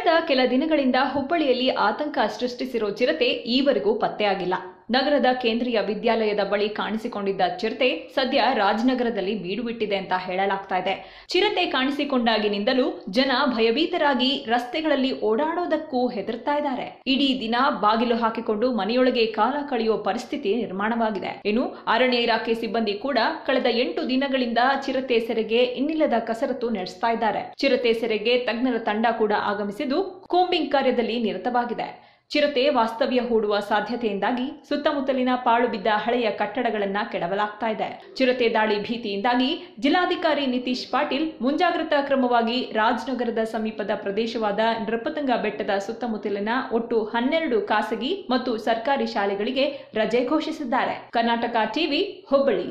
ಕಳೆದ ಕೆಲ ದಿನಗಳಿಂದ ಹುಬ್ಬಳ್ಳಿಯಲ್ಲಿ ಆತಂಕ ಸೃಷ್ಟಿಸಿರೋ ಚಿರತೆ ಈವರೆಗೂ ಪತ್ತೆಯಾಗಿಲ್ಲ ನಗರದ ಕೇಂದ್ರೀಯ ವಿದ್ಯಾಲಯದ ಬಳಿ ಕಾಣಿಸಿಕೊಂಡಿದ್ದ ಚಿರತೆ ಸದ್ಯ ರಾಜನಗರದಲ್ಲಿ ಬೀಡು ಬಿಟ್ಟಿದೆ ಅಂತ ಹೇಳಲಾಗ್ತಾ ಇದೆ ಚಿರತೆ ಕಾಣಿಸಿಕೊಂಡಾಗಿನಿಂದಲೂ ಜನ ಭಯಭೀತರಾಗಿ ರಸ್ತೆಗಳಲ್ಲಿ ಓಡಾಡೋದಕ್ಕೂ ಹೆದರ್ತಾ ಇದ್ದಾರೆ ಇಡೀ ದಿನ ಬಾಗಿಲು ಹಾಕಿಕೊಂಡು ಮನೆಯೊಳಗೆ ಕಾಲ ಕಳೆಯುವ ಪರಿಸ್ಥಿತಿ ನಿರ್ಮಾಣವಾಗಿದೆ ಇನ್ನು ಅರಣ್ಯ ಇಲಾಖೆ ಸಿಬ್ಬಂದಿ ಕೂಡ ಕಳೆದ ಎಂಟು ದಿನಗಳಿಂದ ಚಿರತೆ ಸೆರೆಗೆ ಇನ್ನಿಲ್ಲದ ಕಸರತ್ತು ನಡೆಸ್ತಾ ಇದ್ದಾರೆ ಚಿರತೆ ಸೆರೆಗೆ ತಜ್ಞರ ತಂಡ ಕೂಡ ಆಗಮಿಸಿದ್ದು ಕೂಂಬಿಂಗ್ ಕಾರ್ಯದಲ್ಲಿ ನಿರತವಾಗಿದೆ ಚಿರತೆ ವಾಸ್ತವ್ಯ ಹೂಡುವ ಸಾಧ್ಯತೆಯಿಂದಾಗಿ ಸುತ್ತಮುತ್ತಲಿನ ಪಾಳು ಬಿದ್ದ ಹಳೆಯ ಕಟ್ಟಡಗಳನ್ನ ಕೆಡವಲಾಗ್ತಾ ಇದೆ ಚಿರತೆ ದಾಳಿ ಭೀತಿಯಿಂದಾಗಿ ಜಿಲ್ಲಾಧಿಕಾರಿ ನಿತೀಶ್ ಪಾಟೀಲ್ ಮುಂಜಾಗ್ರತಾ ಕ್ರಮವಾಗಿ ರಾಜನಗರದ ಸಮೀಪದ ಪ್ರದೇಶವಾದ ನೃಪತಂಗ ಬೆಟ್ಟದ ಸುತ್ತಮುತ್ತಲಿನ ಒಟ್ಟು ಹನ್ನೆರಡು ಖಾಸಗಿ ಮತ್ತು ಸರ್ಕಾರಿ ಶಾಲೆಗಳಿಗೆ ರಜೆ ಘೋಷಿಸಿದ್ದಾರೆ ಕರ್ನಾಟಕ ಟಿವಿ ಹುಬ್ಬಳ್ಳಿ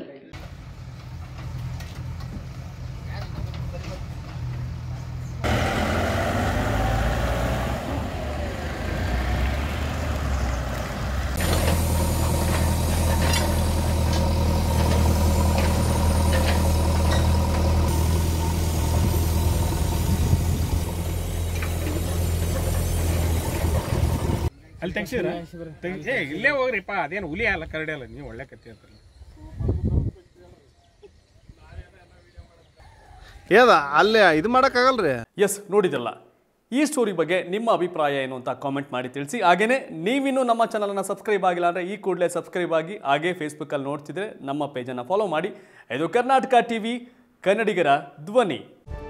ಅಲ್ಲಿ ತೆಗ್ಸಿದ್ರ ತೆಗ್ಸಿ- ಏ ಇಲ್ಲೇ ಹೋಗ್ರಿಪ್ಪ ಅದೇನು ಹುಲಿ ಅಲ್ಲ ಕರಡಿ ಅಲ್ಲ ನೀವು ಒಳ್ಳೆ ಕತ್ತಿ ಅಂತಾರಲ್ಲ ಏದ ಅಲ್ಲೇ ಇದು ಮಾಡೋಕ್ಕಾಗಲ್ರಿ ಎಸ್ ನೋಡಿದ್ರಲ್ಲ ಈ ಸ್ಟೋರಿ ಬಗ್ಗೆ ನಿಮ್ಮ ಅಭಿಪ್ರಾಯ ಏನು ಅಂತ ಕಾಮೆಂಟ್ ಮಾಡಿ ತಿಳಿಸಿ ಹಾಗೇನೇ ನೀವಿನ್ನೂ ನಮ್ಮ ಚಾನಲನ್ನು ಸಬ್ಸ್ಕ್ರೈಬ್ ಆಗಿಲ್ಲ ಅಂದರೆ ಈ ಕೂಡಲೇ ಸಬ್ಸ್ಕ್ರೈಬ್ ಆಗಿ ಹಾಗೇ ಫೇಸ್ಬುಕ್ಕಲ್ಲಿ ನೋಡ್ತಿದ್ರೆ ನಮ್ಮ ಪೇಜನ್ನು ಫಾಲೋ ಮಾಡಿ ಇದು ಕರ್ನಾಟಕ ಟಿ ವಿ ಕನ್ನಡಿಗರ ಧ್ವನಿ